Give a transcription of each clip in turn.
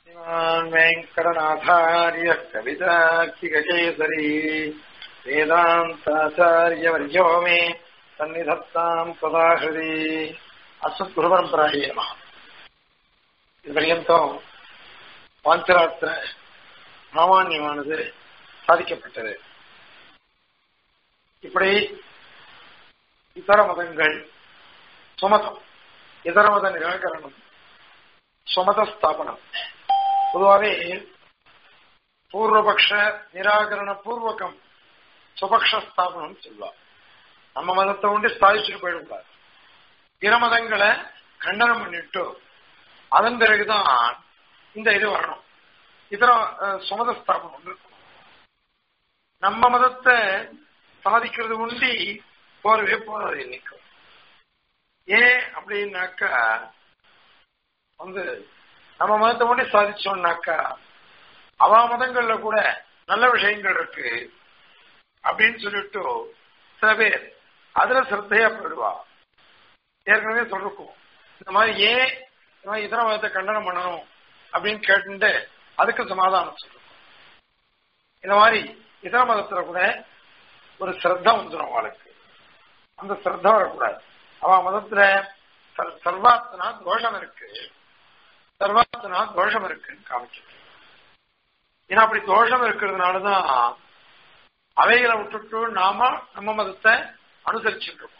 श्रीमान् वेङ्कटनाथार्यः कवितार्किककेसरी वेदान्ताचार्यवर्यो मे सन्निधत्ताम् सदाहृदि अस्मत्गुरुपरम्परायै नमः இதுவரையும் பாஞ்சராத்திர சாமானியமானது சாதிக்கப்பட்டது இப்படி இதர மதங்கள் சுமதம் இதர மத நிராகரணம் சுமத ஸ்தாபனம் பொதுவாகவே பூர்வபக்ஷ நிராகரண பூர்வகம் சுபக்ஷ ஸ்தாபனம் சொல்லுவார் நம்ம மதத்தை கொண்டு ஸ்தாபிச்சுட்டு போயிடுவார் பிற மதங்களை கண்டனம் பண்ணிட்டு அதன் பிறகுதான் இந்த இது வரணும் இதர சுமத ஸ்தாபனம் ஒன்று இருக்கணும் நம்ம மதத்தை சாதிக்கிறது உண்டி போறவே போறது இன்னைக்கும் ஏன் அப்படின்னாக்கா வந்து நம்ம மதத்தை மட்டும் சாதிச்சோம்னாக்கா அவ மதங்கள்ல கூட நல்ல விஷயங்கள் இருக்கு அப்படின்னு சொல்லிட்டு சில பேர் அதுல சிரத்தையா போயிடுவா ஏற்கனவே சொல்லிருக்கோம் இந்த மாதிரி ஏன் இந்த மாதிரி இதர மதத்தை கண்டனம் பண்ணணும் அப்படின்னு கேட்டு அதுக்கு சமாதானம் சொல்லிருக்கோம் இந்த மாதிரி இதர மதத்துல கூட ஒரு சிரத்தா வந்துடும் அவளுக்கு அந்த சிரத்தா வரக்கூடாது அவ மதத்துல சர்வாத்னா தோஷம் இருக்கு சர்வாத்னா தோஷம் இருக்குன்னு காமிக்கிறது ஏன்னா அப்படி தோஷம் இருக்கிறதுனாலதான் அவைகளை விட்டுட்டு நாம நம்ம மதத்தை அனுசரிச்சுட்டு இருக்கோம்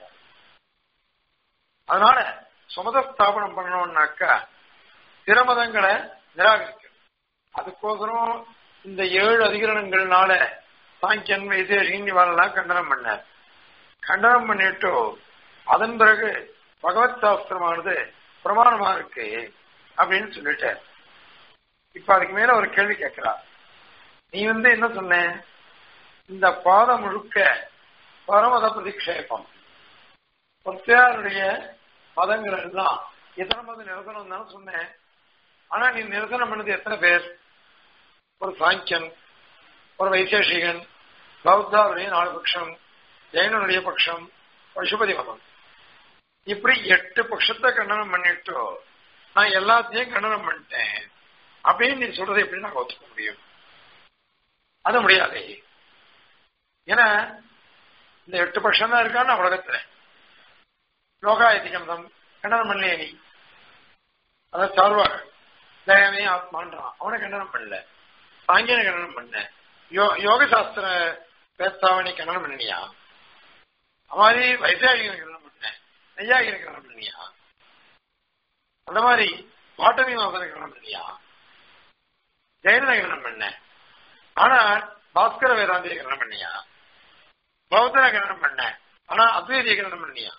அதனால சுமத ஸ்தாபனம் பண்ணணும்னாக்கா பிற மதங்களை நிராகரிக்கணும் அதுக்கோசரம் இந்த ஏழு அதிகரணங்கள்னால சாங்கியன் வைசேஷின் இவரெல்லாம் கண்டனம் பண்ணார் கண்டனம் பண்ணிட்டு அதன் பிறகு பகவத் சாஸ்திரமானது பிரமாணமா இருக்கு அப்படின்னு சொல்லிட்டார் இப்ப அதுக்கு மேல ஒரு கேள்வி கேட்கிறா நீ வந்து என்ன சொன்ன இந்த பாதம் முழுக்க பரமத பிரதிக்ஷேபம் பிரத்யாருடைய மதங்கள் எல்லாம் எத்தனை மத நிரசனம் தானே சொன்னேன் ஆனா நீ நிரசனம் பண்ணது எத்தனை பேர் ஒரு சாங்கியன் ஒரு வைசேஷிகன் பௌத்தாருடைய நாலு பட்சம் ஜெயனுடைய பட்சம் பசுபதி மதம் இப்படி எட்டு பட்சத்தை கண்டனம் பண்ணிட்டு நான் எல்லாத்தையும் கண்டனம் பண்ணிட்டேன் அப்படின்னு நீ சொல்றதை எப்படி நான் ஒத்துக்க முடியும் அது முடியாதே ஏன்னா இந்த எட்டு பட்சம் தான் இருக்கான்னு உலகத்துல லோகாயத்திக மதம் கண்டனம் பண்ணலையே நீ அதாவது சார்வாக தயமே ஆத்மான்றான் அவனை கண்டனம் பண்ணல சாங்கியனை கண்டனம் பண்ண யோக சாஸ்திர பேத்தாவணி கண்டனம் பண்ணியா மாதிரி வைசாகிகளை கண்டனம் பண்ண நெய்யாகிகளை கண்டனம் பண்ணியா அந்த மாதிரி பாட்டமி மாசனை கண்டனம் பண்ணியா ஜெயலனை கண்டனம் பண்ண ஆனா பாஸ்கர வேதாந்தியை கண்டனம் பண்ணியா பௌத்தனை கண்டனம் பண்ண ஆனா அத்வைதியை கண்டனம் பண்ணியா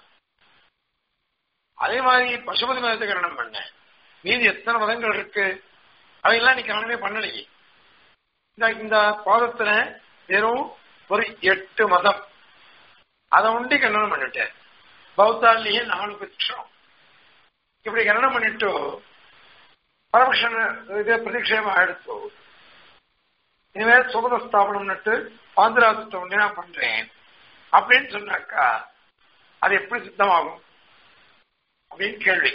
அதே மாதிரி பசுபதி மதத்தை கண்டனம் பண்ண மீதி எத்தனை மதங்கள் இருக்கு அவையெல்லாம் நீ கண்டனமே பண்ணலையே இந்த இந்த பாதத்துல வெறும் ஒரு எட்டு மதம் அதை உண்டி கண்டனம் பண்ணிட்டேன் பௌத்தாலேயே நாலு பட்சம் இப்படி கண்டனம் பண்ணிட்டு பரமக்ஷன் இது பிரதிக்ஷேபம் எடுத்து இனிமே சுபத ஸ்தாபனம் நட்டு பாந்திராசத்தை ஒன்றே நான் பண்றேன் அப்படின்னு சொன்னாக்கா அது எப்படி சித்தமாகும் அப்படின்னு கேள்வி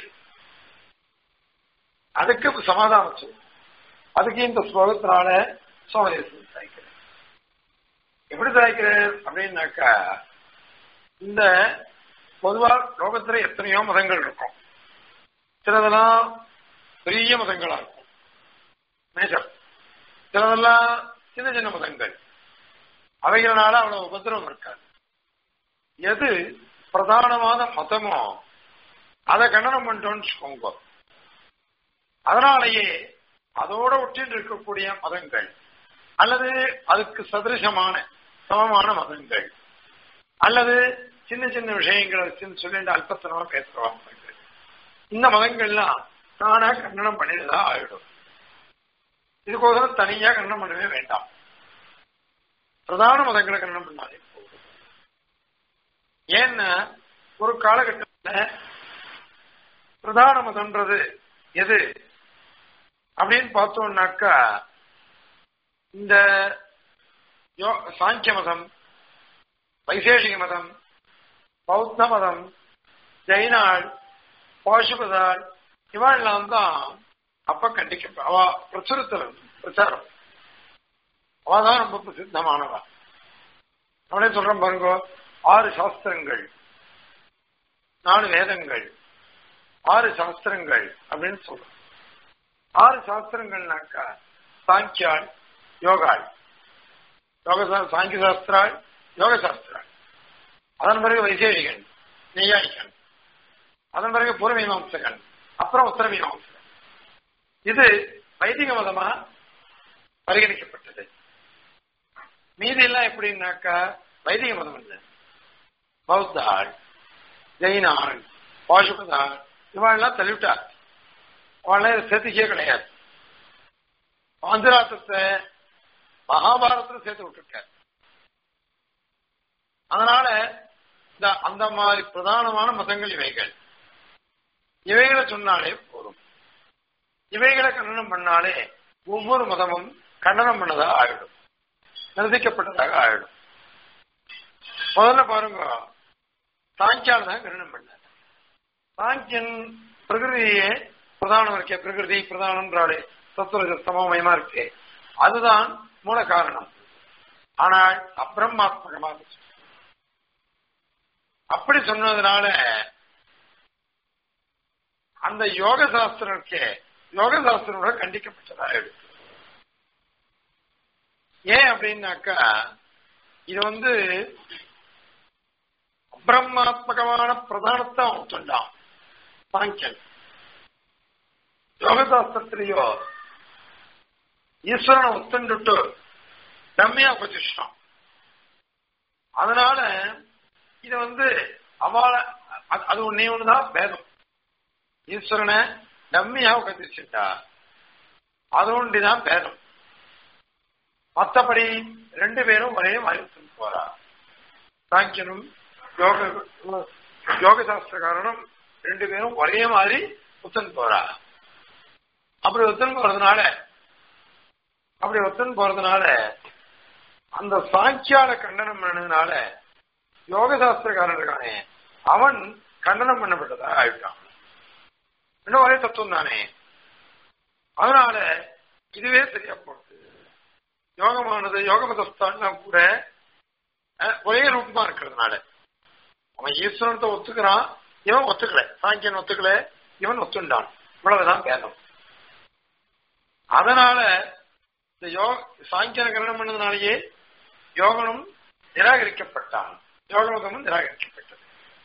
அதுக்கு சமாதானம் சொல்லும் அதுக்கு இந்த ஸ்லோகத்தினால சோமதேசம் சாய்க்கிறேன் எப்படி சாய்க்கிறேன் அப்படின்னாக்கா இந்த பொதுவா லோகத்துல எத்தனையோ மதங்கள் இருக்கும் சிலதெல்லாம் பெரிய மதங்களா இருக்கும் மேஜர் சிலதெல்லாம் சின்ன சின்ன மதங்கள் அவைகளால அவ்வளவு உபதிரவம் இருக்காது எது பிரதானமான மதமோ அதை கண்டனம் பண்ணிட்டோம்னு வச்சுக்கோங்க அதனாலேயே அதோட ஒற்றில் இருக்கக்கூடிய மதங்கள் அல்லது அதுக்கு சதிருஷமான சமமான மதங்கள் அல்லது சின்ன சின்ன விஷயங்களை வச்சுன்னு சொல்லிட்டு அல்பத்தனமா பேசுறவா மதங்கள் இந்த மதங்கள்லாம் தானா கண்டனம் பண்ணிதான் ஆயிடும் இதுக்கோசரம் தனியா கண்டனம் பண்ணவே வேண்டாம் பிரதான மதங்களை கண்டனம் பண்ணாலே போதும் ஏன்னா ஒரு காலகட்டத்தில் பிரதான மதம்ன்றது எது அப்படின்னு பார்த்தோம்னாக்கா இந்த சாங்கிய மதம் வைசேஷிக மதம் பௌத்த மதம் ஜெயினாள் பாசுபதாள் இவெல்லாம் தான் அப்ப கண்டிக்க அவ பிரச்சுரத்தில் பிரச்சாரம் அவதான் ரொம்ப பிரசித்தமானவா அவனே சொல்றேன் பாருங்க ஆறு சாஸ்திரங்கள் நாலு வேதங்கள் ஆறு சாஸ்திரங்கள் அப்படின்னு சொல்றோம் ஆறு சாஸ்திரங்கள்னாக்கா சாங்கியாள் யோகாள் யோக சா- சாங்கிய சாஸ்திராள் யோக சாஸ்திராள் அதன் பிறகு வைசேஷிகன் நெய்யாயிகன் அதன் பிறகு பூர்வமீமாம்சகன் அப்புறம் உத்தரமீமாம்சகன் இது வைதிக மதமா பரிகணிக்கப்பட்டது மீதி எல்லாம் எப்படின்னாக்கா வைதிக மதம் இல்லை பௌத்த ஆள் ஜெயின ஆள் பாசுபதாள் இவாள்லாம் தள்ளிவிட்டார் அவள்லாம் இதை சேர்த்துக்கே கிடையாது பாஞ்சராத்திரத்தை மகாபாரதத்துல சேர்த்து விட்டுருக்கார் அதனால இந்த அந்த மாதிரி பிரதானமான மதங்கள் இவைகள் இவைகளை சொன்னாலே போதும் இவைகளை கண்டனம் பண்ணாலே ஒவ்வொரு மதமும் கண்டனம் பண்ணதாக ஆயிடும் நிரசிக்கப்பட்டதாக ஆயிடும் முதல்ல பாருங்க சாங்கியால் தான் கண்டனம் பண்ணார் சாங்கியன் பிரகிருதியே பிரதானம் இருக்கே பிரகிருதி பிரதானம்ன்றாலே தத்துவ சமமயமா இருக்கே அதுதான் மூல காரணம் ஆனால் அப்பிரமாத்மகமாக சொன்னார். அப்படி சொன்னதுனால அந்த யோக சாஸ்திரம் இருக்கே யோக சாஸ்திரம் கூட கண்டிக்கப்பட்டதா எடுத்து ஏன் அப்படின்னாக்கா இது வந்து அப்பிரமாத்மகமான பிரதானத்தை அவன் சொன்னான் சாங்கியன் யோகசாஸ்திரத்திலேயோ ஈஸ்வரனை ஒத்துண்டுட்டு டம்மியா உபதிஷ்டம் அதனால இது வந்து அவளை அது- அது ஒன்னே ஒண்ணுதான் பேதம் ஈஸ்வரனை டம்மியா உபதிச்சுட்டா அது ஒன்றுதான் பேதம் மத்தபடி ரெண்டு பேரும் ஒரே மாதிரி ஒத்துன்னு போறா சாங்கியனும் யோக யோக சாஸ்திரக்காரனும் ரெண்டு பேரும் ஒரே மாதிரி ஒத்துன்னு போறா அப்படி ஒத்துன்னு போறதுனால அப்படி ஒத்துன்னு போறதுனால அந்த சாங்கியால கண்டனம் பண்ணதுனால யோக சாஸ்திரக்காரன் இருக்கானே அவன் கண்டனம் பண்ணப்பட்டதா ஆயிட்டான் இன்னும் ஒரே தத்துவம் தானே அதனால இதுவே சரியா போகுது யோகமானது யோக மதஸ்தான் கூட அஹ், ஒரே ரூபமா இருக்கிறதுனால அவன் ஈஸ்வரனத்தை ஒத்துக்கிறான் இவன் ஒத்துக்கல சாங்கியன் ஒத்துக்கல இவன் ஒத்துண்டான் இவ்வளவுதான் பேதம் அதனால இந்த யோக சாங்கியன கரணம் பண்ணதுனாலேயே யோகனும் நிராகரிக்கப்பட்டான் யோகமதமும் நிராகரிக்கப்பட்டது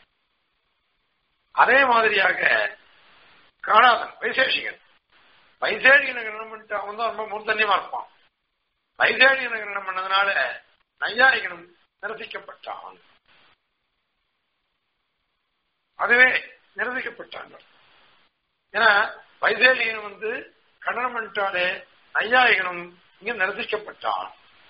அதே மாதிரியாக காணாதன் வைசேஷிகன் வைசேஷிகனை கரணம் பண்ணிட்டு அவன் தான் ரொம்ப மூர்த்தன்யமா இருப்பான் வைசேஷிகனை கரணம் பண்ணதுனால நையாயிகனும் நிரசிக்கப்பட்டான் அதுவே நிரசிக்கப்பட்டான் ஏன்னா வைசேஷிகன் வந்து கண்டனம் பண்ணிட்டாலே நையாயிகனும் இங்க நிரசிக்கப்பட்டான்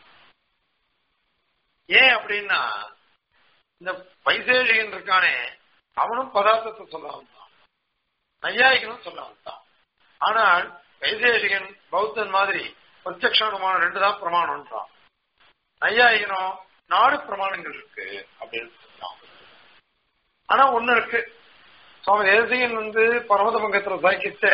ஏன் அப்படின்னா இந்த வைசேஷிகன் இருக்கானே அவனும் பதார்த்தத்தை சொல்ல வந்தான் நையாயிகனும் சொல்ல வந்தான் ஆனால் வைசேஷிகன் பௌத்தன் மாதிரி பிரத்யக்ஷமான ரெண்டு தான் பிரமாணம்ன்றான் நையாயிகனோ நாலு பிரமாணங்கள் இருக்கு அப்படின்னு சொல்றான் ஆனா ஒண்ணு இருக்கு சுவாமி தேசிகன் வந்து பரமத பங்கத்துல சாக்கிச்ச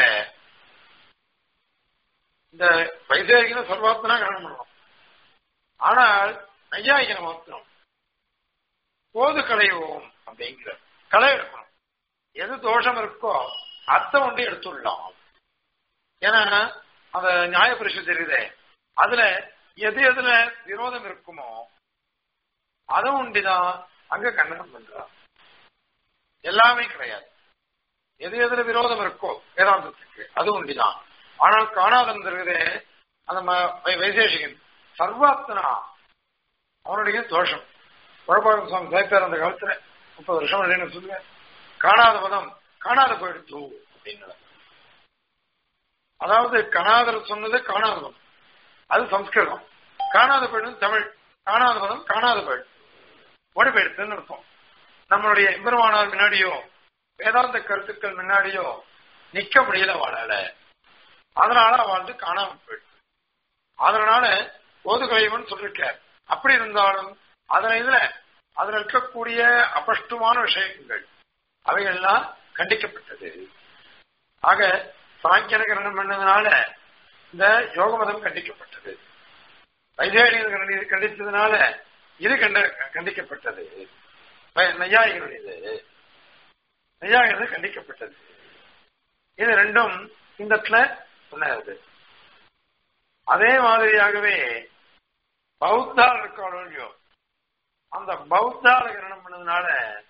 இந்த வைசேகின சர்வாத்மனா கரணம் பண்ணணும் ஆனால் நையாயிகனை மாத்திரம் போது களைவோம் அப்படிங்கிற களை எடுக்கணும் எது தோஷம் இருக்கோ அத்தை ஒன்று எடுத்துடலாம் ஏன்னா அந்த நியாய பரிசு தெரியுதே அதுல எது எதுல விரோதம் இருக்குமோ அதை ஒண்டிதான் அங்க கண்டனம் பண்றான் எல்லாமே கிடையாது எது எதுல விரோதம் இருக்கோ வேதாந்தத்துக்கு அது உண்டுதான் ஆனால் காணாதம் இருக்கிறதே அந்த ம- வை- வைசேஷிகன் சர்வாத்மனா அவனுடைய தோஷம் குழப்பாக்கம் சுவாமி சேர்த்தார் அந்த காலத்துல முப்பது வருஷம் இல்லைன்னு சொல்லுங்க காணாத பதம் காணாத போயிடுத்து அப்படின்னு அதாவது கணாதர் சொன்னது காணாத பதம் அது சம்ஸ்கிருதம் காணாத போயிடும் தமிழ் காணாத பதம் காணாத போயிடும் ஓடி போயிடுத்துன்னு அர்த்தம் நம்மளுடைய எம்பெருமானார் முன்னாடியோ வேதாந்த கருத்துக்கள் முன்னாடியோ நிக்க முடியல வாழல அதனால வாழ்ந்து காணாம போயிடுச்சு அதனால ஓதுகலைவன் சொல்லிருக்கார் அப்படி இருந்தாலும் அதன இதுல அதுல இருக்கக்கூடிய அபஷ்டமான விஷயங்கள் அவைகள்லாம் கண்டிக்கப்பட்டது ஆக சாங்கியன கரணம் பண்ணதுனால இந்த யோக மதம் கண்டிக்கப்பட்டது வைதேகியர் கண்டித்ததுனால இது கண்ட கண்டிக்கப்பட்டது நையாயிகளுடையது நையாயிகள் கண்டிக்கப்பட்டது இது ரெண்டும் இந்த இடத்துல சொன்னது அதே மாதிரியாகவே பௌத்தால் இருக்காளோ அந்த பௌத்தால கிரணம் பண்ணதுனால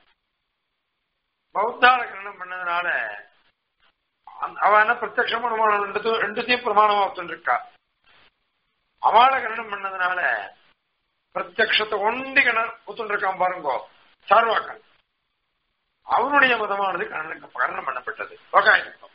பௌத்தால கிரணம் பண்ணதுனால அவ என்ன பிரத்யட்சம் பிரமாணம் ரெண்டு ரெண்டுத்தையும் பிரமாணமா ஒத்துருக்கா அவளை கரணம் பண்ணதுனால பிரத்யக்ஷத்தை ஒண்டி கணர் ஒத்துருக்கான் பாருங்கோ சார்வாக்கன் அவனுடைய மதமானது கரணம் கரணம் பண்ணப்பட்டது லோகாயுத்தம்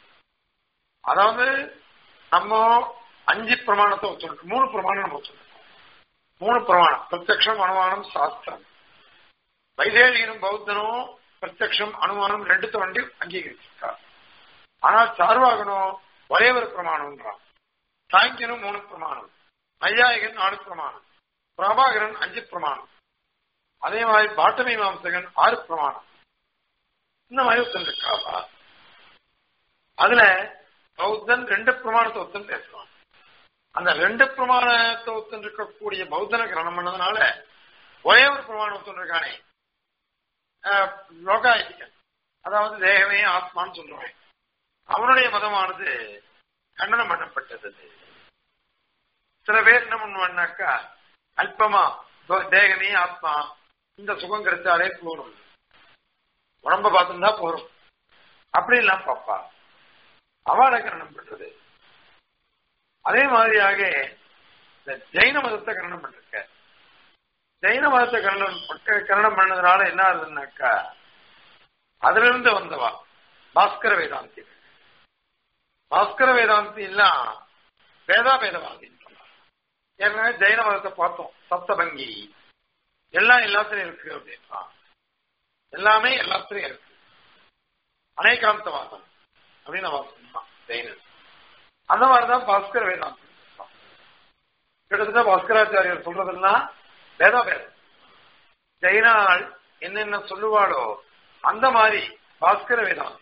அதாவது நம்ம அஞ்சு பிரமாணத்தை ஒத்துருக்கோம் மூணு பிரமாணம் நம்ம ஒத்துருக்கோம் மூணு பிரமாணம் பிரத்யக்ஷம் அனுமானம் சாஸ்திரம் வைதேகியனும் பௌத்தனும் பிரத்யக்ஷம் அனுமானம் ரெண்டுத்த வண்டி அங்கீகரிச்சிருக்கா ஆனால் சார்வாகனும் ஒரே ஒரு பிரமாணம்ன்றான் சாங்கியனும் மூணு பிரமாணம் நையாயகன் நாலு பிரமாணம் பிரபாகரன் அஞ்சு பிரமாணம் அதே மாதிரி பாட்டமி மாம்சகன் ஆறு பிரமாணம் இந்த மாதிரி ஒருத்தன் இருக்காவா அதுல பௌத்தன் ரெண்டு பிரமாணத்தை ஒத்தன் பேசுவான் அந்த ரெண்டு பிரமாணத்தை ஒத்தன் இருக்கக்கூடிய பௌத்தன கிரணம் பண்ணதுனால ஒரே ஒரு பிரமாணம் ஒத்தன் இருக்கானே லோகாயத்திகன் அதாவது தேகமே ஆத்மான்னு சொல்றவன் அவனுடைய மதமானது கண்டனம் பண்ணப்பட்டது சில பேர் என்ன பண்ணுவான்னாக்கா அல்பமா தேகமே ஆத்மா இந்த சுகம் கிடைச்சாலே போரும் உடம்ப பார்த்துருந்தா போரும் அப்படி எல்லாம் பாப்பா அவளை கரணம் பண்றது அதே மாதிரியாக இந்த ஜெயின மதத்தை கரணம் பண்ணிருக்க ஜெயின மதத்தை கரணம் கரணம் பண்ணதுனால என்ன ஆகுதுன்னாக்கா அதுல இருந்து வந்தவா பாஸ்கர வேதாந்தி பாஸ்கர வேதாந்தி எல்லாம் வேதா வேதவாதி ஏற்கனவே ஜெயின மதத்தை பார்த்தோம் சப்தபங்கி எல்லாம் எல்லாத்திலையும் இருக்கு அப்படின்னா எல்லாமே எல்லாத்திலையும் இருக்கு அநேகாந்தவாதம் அப்படின்னு அவன் சொன்னான் ஜெயினன் அந்த மாதிரிதான் பாஸ்கர வேதாந்தி கிட்டத்தட்ட பாஸ்கராச்சாரியர் சொல்றதெல்லாம் வேதா வேதம் ஜெயினால் என்னென்ன சொல்லுவாளோ அந்த மாதிரி பாஸ்கர வேதாந்தி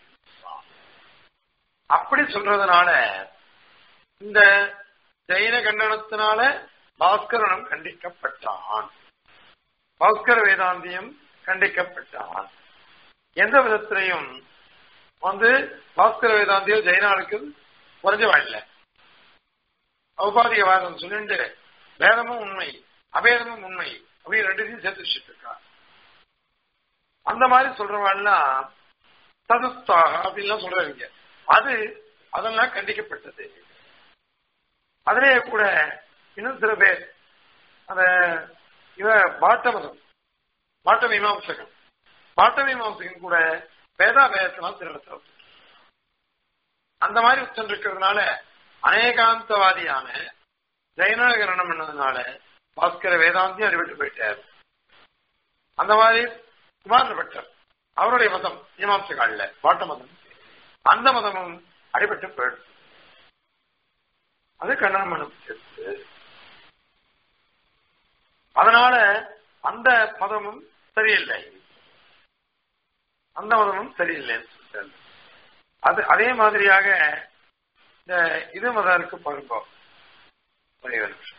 அப்படி சொல்றதுனால இந்த ஜெயின கண்டனத்தினால பாஸ்கரனும் கண்டிக்கப்பட்டான் பாஸ்கர வேதாந்தியம் கண்டிக்கப்பட்டான் எந்த விதத்திலையும் வந்து பாஸ்கர வேதாந்தியம் ஜெயினாளுக்கு குறைஞ்ச வாயில்ல ஔபாதிகவாதம் சொல்லிட்டு வேதமும் உண்மை அபேதமும் உண்மை அப்படின்னு ரெண்டுத்தையும் சேர்த்து வச்சுட்டு இருக்கா அந்த மாதிரி சொல்றவாள்லாம் சதுஸ்தாக அப்படின்லாம் சொல்றாங்க அது அதெல்லாம் கண்டிக்கப்பட்டது அதிலேயே கூட இன்னும் சில பேர் அந்த இவ பாட்ட மதம் பாட்ட மீமாம்சகன் பாட்ட மீமாம்சகன் கூட வேதா வேதத்தெல்லாம் திருடத்தை அந்த மாதிரி உச்சம் இருக்கிறதுனால அநேகாந்தவாதியான ஜெயநகரணம் பண்ணதுனால பாஸ்கர வேதாந்தி அடிபட்டு போயிட்டார் அந்த மாதிரி குமார பட்டர் அவருடைய மதம் மீமாம்சகால பாட்ட மதம் அந்த மதமும் அடிபட்டு போயிடுச்சு அது கண்டனம் பண்ணப்பட்டிருக்கு அதனால அந்த மதமும் சரியில்லை அந்த மதமும் சரியில்லைன்னு சொல்லிட்டாரு அது அதே மாதிரியாக இந்த இது மதம் இருக்கு பாருங்க ஒரே ஒரு நிமிஷம்.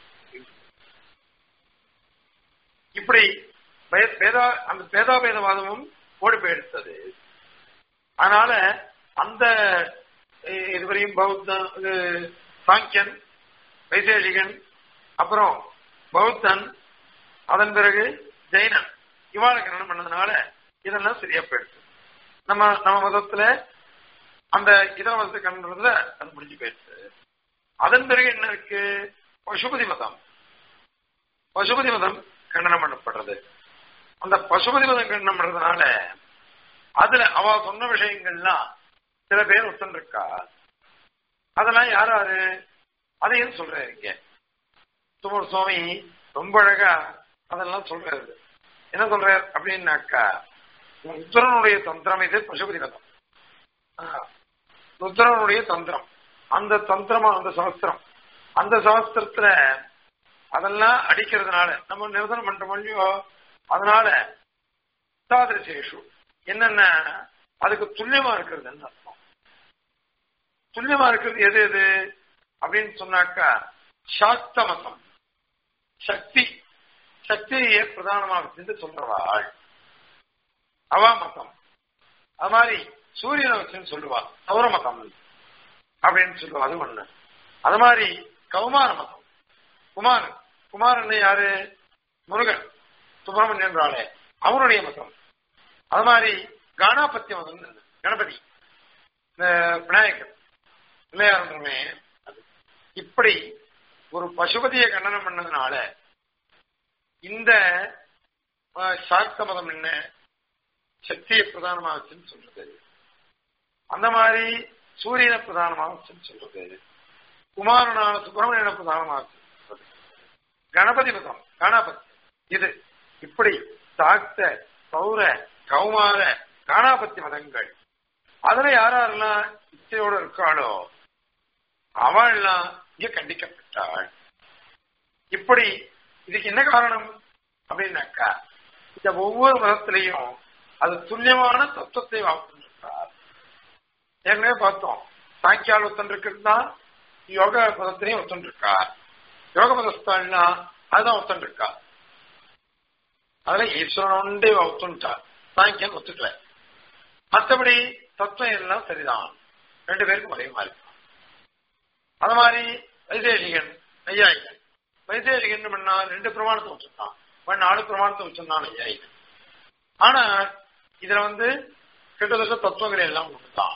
இப்படி வே- வேதா அந்த பேதாபேதவாதமும் ஓடி போயிடுத்தது அதனால அந்த இ- இதுவரையும் பௌத்தன் இது சாங்கியன் வைசேஷிகன் அப்புறம் பௌத்தன் அதன் பிறகு ஜெயினன் இவாள கரணம் பண்ணதுனால இதெல்லாம் சரியா போயிடுச்சு நம்ம நம்ம மதத்துல அந்த இதர மதத்தை கண்டதுல அது முடிஞ்சு போயிடுச்சு அதன் பிறகு என்ன இருக்கு பசுபதி மதம் பசுபதி மதம் கண்டனம் பண்ணப்படுறது அந்த பசுபதி மதம் கண்டனம் பண்றதுனால அதுல அவ சொன்ன விஷயங்கள்லாம் சில பேர் ஒத்துன்னு இருக்கா அதெல்லாம் யார் யாரு அதையும் சொல்றாரு இங்க சுமர் சுவாமி ரொம்ப அழகா அதெல்லாம் சொல்றாரு என்ன சொல்றாரு அப்படின்னாக்கா ருத்ரனுடைய தந்திரம் இது பசுபதி மதம் ஆ, ருத்ரனுடைய தந்திரம் அந்த தந்திரமா அந்த சாஸ்திரம் அந்த சாஸ்திரத்துல அதெல்லாம் அடிக்கிறதுனால நம்ம நிரசனம் பண்றோம் இல்லையோ அதனால சாதிரசேஷு என்னென்ன அதுக்கு துல்லியமா இருக்கிறதுன்னு அர்த்தம் துல்லியமா இருக்கிறது எது எது அப்படின்னு சொன்னாக்கா சாஸ்த மதம் சக்தி சக்தியை பிரதானமாக வச்சு சொல்றவாள் அவா மதம் அது மாதிரி சூரியனை வச்சுன்னு சொல்லுவா சௌர மதம் அப்படின்னு சொல்லுவா அது ஒண்ணு அது மாதிரி கௌமார மதம் குமாரன் குமாரன் யாரு முருகன் சுப்பிரமணியன் ராளே அவருடைய மதம் அது மாதிரி கானாபத்திய மதம் கணபதி இந்த விநாயகர் பிள்ளையாருமே அது இப்படி ஒரு பசுபதியை கண்டனம் பண்ணதுனால இந்த சார்த்த மதம் என்ன சக்தியை பிரதானமாக வச்சுன்னு சொல்றது அந்த மாதிரி சூரியனை பிரதானமாக வச்சுன்னு சொல்றது குமாரனான சுப்பிரமணியனை பிரதானமாக சொல்றது கணபதி மதம் கணபதி இது இப்படி தாக்த சௌர கௌமார காணாபத்தி மதங்கள் அதுல யாரெல்லாம் இச்சையோட இருக்காளோ அவள்லாம் இங்க கண்டிக்கப்பட்டாள் இப்படி இதுக்கு என்ன காரணம் அப்படின்னாக்கா இந்த ஒவ்வொரு மதத்திலையும் அது துல்லியமான தத்துவத்தை வாக்குறார் ஏற்கனவே பார்த்தோம் சாங்கியால் ஒத்தன் இருக்கிறது தான் யோக மதத்திலையும் ஒத்தன் இருக்கா யோக மதஸ்தான்னா அதுதான் ஒத்தன் இருக்கா அதுல ஈஸ்வரன் ஒன்றே ஒத்துன்ட்டா சாங்கியன் ஒத்துக்கல மற்றபடி தத்துவம் எல்லாம் சரிதான் ரெண்டு பேருக்கும் ஒரே மாதிரி அது மாதிரி வைதேசிகன் ஐயாயிகன் வைதேசிகன் பண்ணா ரெண்டு பிரமாணத்தை வச்சிருந்தான் நாலு பிரமாணத்தை வச்சிருந்தான் ஐயாயிகன் ஆனா இதுல வந்து கிட்டத்தட்ட தத்துவங்கள் எல்லாம் ஒண்ணுதான்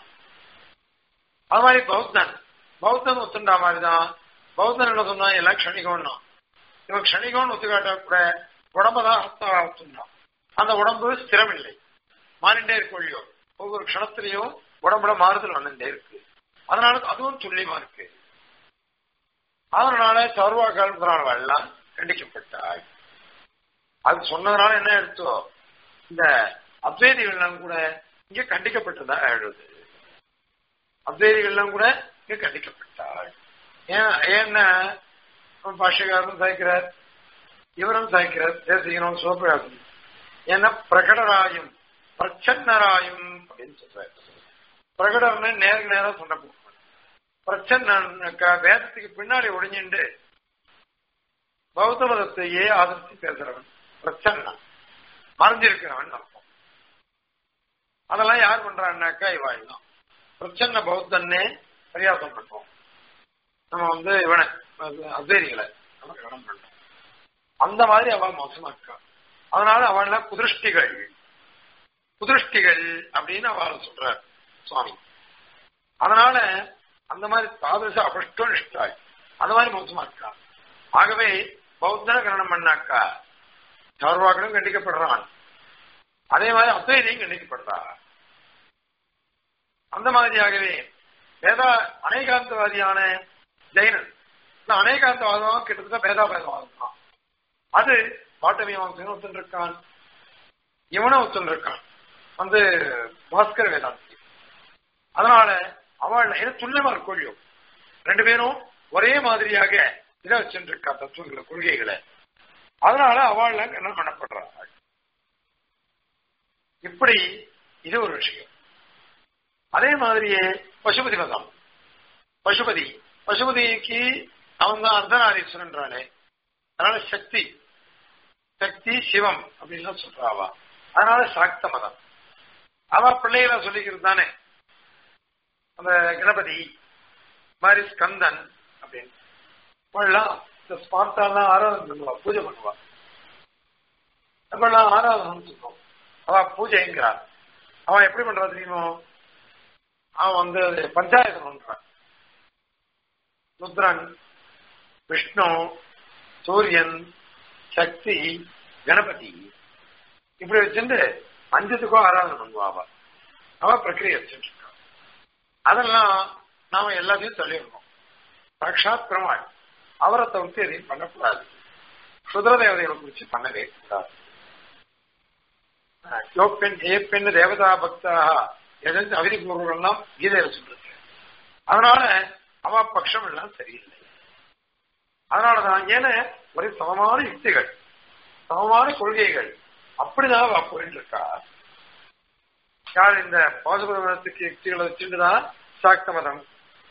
அது மாதிரி பௌத்தன் பௌத்தன் ஒத்துண்டா மாதிரிதான் பௌத்தன் என்ன சொன்னா எல்லாம் க்ஷணிகம்னா இவன் க்ஷணிகம்னு ஒத்துக்காட்டா கூட உடம்புதான் ஹஸ்தா ஒத்துண்டான் அந்த உடம்பு ஸ்திரம் இல்லை மாறிண்டே இருக்கு ஒழியோ ஒவ்வொரு க்ஷணத்திலையும் உடம்புல மாறுதல் வந்துட்டே இருக்கு அதனால அதுவும் துல்லியமா இருக்கு அதனால சர்வா காலத்தினால எல்லாம் கண்டிக்கப்பட்டாள் அது சொன்னதுனால என்ன எடுத்தோ இந்த அத்வைதிகள்லாம் கூட இங்க கண்டிக்கப்பட்டதா எழுது அத்வைதிகள்லாம் கூட இங்க கண்டிக்கப்பட்டாள் ஏன் ஏன்னா பாஷகாரனும் சாய்க்கிறார் இவரும் சாய்க்கிறார் தேசிகனும் சிவபிரகாசன் ஏன்னா பிரகடராயும் பிரச்சன்னராயும் அப்படின்னு சொல்றாரு பிரகடர்னு நேருக்கு நேரம் சொன்ன பிரச்சன்னக்கா வேதத்துக்கு பின்னாடி ஒடிஞ்சுண்டு பௌத்த மதத்தையே ஆதரிச்சு பேசுறவன் பிரச்சன்னா மறைஞ்சிருக்கிறவன் அர்த்தம் அதெல்லாம் யார் பண்றான்னாக்கா இவாள் தான் பிரச்சன்ன பௌத்தன்னே பரியாசம் பண்றோம் நம்ம வந்து இவனை அத்வேரிகளை நம்ம கடன் பண்றோம் அந்த மாதிரி அவள் மோசமா இருக்கா அதனால அவள் குதிருஷ்டிகள் குதிருஷ்டிகள் அப்படின்னு அவள் சொல்றார் சுவாமி அதனால அந்த மாதிரி தாதச அபஷ்டம் நிஷ்டாய் அந்த மாதிரி மோசமா இருக்கா ஆகவே பௌத்தன கரணம் பண்ணாக்கா சார்வாக்களும் கண்டிக்கப்படுறான் அதே மாதிரி அத்வைதியும் கண்டிக்கப்படுறா அந்த மாதிரியாகவே வேதா அநேகாந்தவாதியான ஜெயினன் அநேகாந்தவாதம் கிட்டத்தட்ட வேதாபேதவாதம் தான் அது பாட்டமீமாசன் ஒத்துன்னு இருக்கான் இவனும் ஒத்துன்னு இருக்கான் வந்து பாஸ்கர வேதாந்தி அதனால அவள் ஏன்னா துல்லியமா இருக்கொள்ளியோ ரெண்டு பேரும் ஒரே மாதிரியாக இதை வச்சுட்டு இருக்கா தத்துவங்களை கொள்கைகளை அதனால அவள் என்ன பண்ணப்படுறாள் இப்படி இது ஒரு விஷயம் அதே மாதிரியே பசுபதி மதம் பசுபதி பசுபதிக்கு அவன் தான் அர்த்தநாரீஸ்வரன்றானே அதனால சக்தி சக்தி சிவம் அப்படின்னு சொல்றாவா அதனால சாக்த மதம் அவ பிள்ளைகளை சொல்லிக்கிறது தானே அந்த கணபதி மாதிரி ஸ்கந்தன் அப்படின்னு இப்பெல்லாம் இந்த ஸ்பார்த்தாலாம் ஆராதனை பண்ணுவா பூஜை பண்ணுவா இப்பெல்லாம் ஆராதனை சொல்லுவோம் அவ பூஜைங்கிறான் அவன் எப்படி பண்றா தெரியுமோ அவன் வந்து பஞ்சாயத்து பண்றான் ருத்ரன் விஷ்ணு சூரியன் சக்தி கணபதி இப்படி வச்சுட்டு அஞ்சத்துக்கும் ஆராதனை பண்ணுவா அவ அவ பிரக்கிரியை வச்சுட்டு இருக்கா அதெல்லாம் நாம எல்லாத்தையும் சொல்லிடணும் சாட்சாத் பெருமாள் அவரை தவிர்த்து எதையும் பண்ணக்கூடாது சுதர தேவதைகளை குறிச்சு பண்ணவே கூடாது யோப்பெண் ஏப்பெண் தேவதா பக்தாக எதாவது அவிதி பூர்வங்கள்லாம் கீதையில சொல்லிருக்கு அதனால அவ பட்சம் எல்லாம் சரியில்லை அதனாலதான் ஏன்னா ஒரே சமமான யுக்திகள் சமமான கொள்கைகள் அப்படிதான் அவ போயிட்டு இருக்கா யார் இந்த பாசுபத மதத்துக்கு யுக்திகளை வச்சுட்டுதான் சாக்த மதம்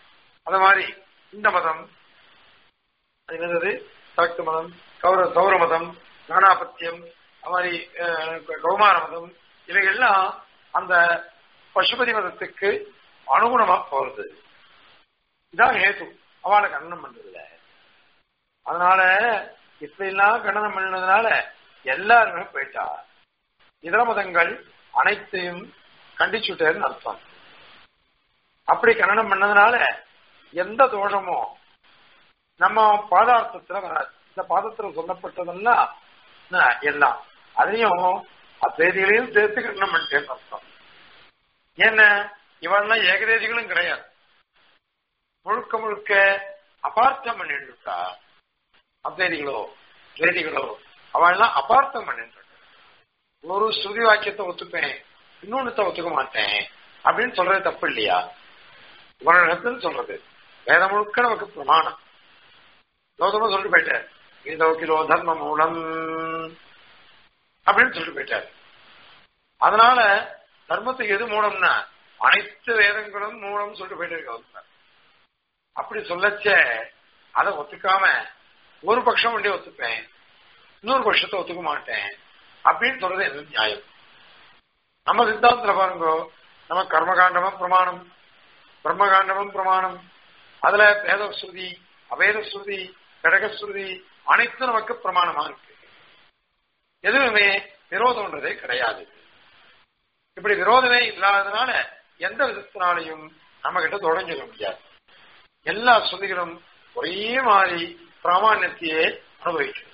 அது மாதிரி இந்த மதம் அது என்னது சக்தி மதம் கௌர சௌர மதம் நானாபத்தியம் அது மாதிரி அஹ், கௌமார மதம் இவைகள்லாம் அந்த பசுபதி மதத்துக்கு அனுகுணமா போறது இதான் ஹேது அவளை கண்டனம் பண்றதுல அதனால இப்படி எல்லாம் கண்டனம் பண்ணதுனால எல்லாருமே போயிட்டா இதர மதங்கள் அனைத்தையும் கண்டிச்சுட்டேன்னு அர்த்தம் அப்படி கண்டனம் பண்ணதுனால எந்த தோஷமும் நம்ம பாதார்த்தத்துல வராது இந்த பாதத்துல சொல்லப்பட்டதெல்லாம் என்ன, எல்லாம் அதையும் அத்வைதிகளையும் சேர்த்து கண்டனம் பண்ணிட்டேன்னு அர்த்தம் என்ன இவெல்லாம் ஏகதேசிகளும் கிடையாது முழுக்க முழுக்க அபார்த்தம் பண்ணிட்டுருக்கா அத்வைதிகளோ வேதிகளோ அவெல்லாம் அபார்த்தம் பண்ணிட்டு ஒரு ஸ்ருதி வாக்கியத்தை ஒத்துப்பேன் இன்னொன்னுத்த ஒத்துக்க மாட்டேன் அப்படின்னு சொல்றது தப்பு இல்லையா உபநிடத்துன்னு சொல்றது வேத முழுக்க நமக்கு பிரமாணம் கௌதம சொல்லிட்டு போயிட்டார் இதோ கிலோ தர்ம மூலம் அப்படின்னு சொல்லிட்டு போயிட்டார் அதனால தர்மத்துக்கு எது மூலம்னா அனைத்து வேதங்களும் மூலம் சொல்லிட்டு போயிட்டாரு கௌதமர் அப்படி சொல்லச்ச அதை ஒத்துக்காம ஒரு பட்சம் ஒன்றே ஒத்துப்பேன் இன்னொரு பட்சத்தை ஒத்துக்க மாட்டேன் அப்படின்னு சொல்றது என்ன நியாயம் நம்ம சித்தாந்தத்துல பாருங்க நம்ம கர்மகாண்டமும் பிரமாணம் பிரம்மகாண்டமும் பிரமாணம் அதுல வேத ஸ்ருதி அவேத ஸ்ருதி கடக ஸ்ருதி அனைத்தும் நமக்கு பிரமாணமா இருக்கு எதுவுமே விரோதம்ன்றதே கிடையாது இப்படி விரோதமே இல்லாததுனால எந்த விதத்தினாலையும் நம்ம கிட்ட தொடங்கிட முடியாது எல்லா ஸ்ருதிகளும் ஒரே மாதிரி பிராமான்யத்தையே அனுபவிக்கிறது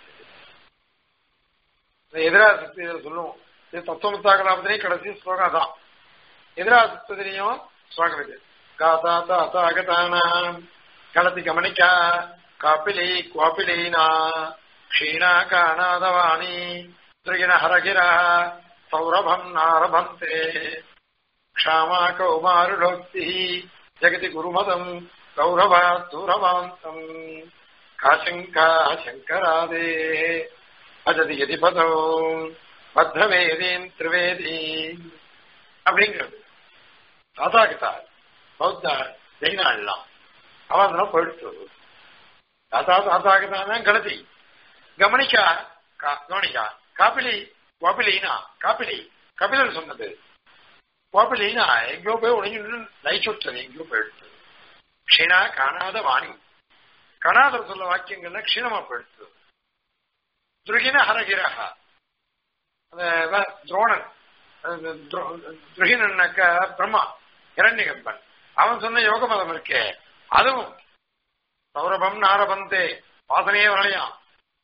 எதிராசக்தி இதில் சொல்லுவோம் இது தத்துவமுத்தாகலாபத்திலையும் கடைசி ஸ்லோகம் தான் எதிராசக்திலையும் ஸ்லோகம் இது காதா தாத்தா அகதானாம் கலத்தி கமனிக்கா காப்பிலி குவாப்பிலீனா க்ஷீணா காணாதவாணி திரிகிண ஹரகிரா சௌரபம் நாரபந்தே க்ஷாமா கௌமாருடோக்தி ஜெகதி குருமதம் கௌரவா தூரவாந்தம் காசங்கா சங்கராதே அஜதி எதி பதோ பத்ரவேதீம் திரிவேதீம் அப்படிங்கிறது தாத்தாகிட்டா பௌத்தா ஜெயினா எல்லாம் அவன் போயிடுச்சு தாத்தா தாத்தாகிட்டான கணதி கவனிக்கா கா- கவனிக்கா காப்பிலி கோபிலீனா காப்பிலி கபிலர் சொன்னது கோபிலீனா எங்கேயோ போய் ஒளிஞ்சு லைச்சுட்டது எங்கேயோ போயிடுச்சு க்ஷீணா காணாத வாணி கணாதர் சொல்ல வாக்கியங்கள்ல க்ஷீணமா போயிடுச்சு துருகின ஹரகிரக அந்த வ- துரோணன் அந்த துரோ- துருகினன்னாக்க பிரம்மா இரண்யகம்பன் அவன் சொன்ன யோக மதம் இருக்கே அதுவும் சௌரபம் நாரபந்தே வாசனையே வரலையாம்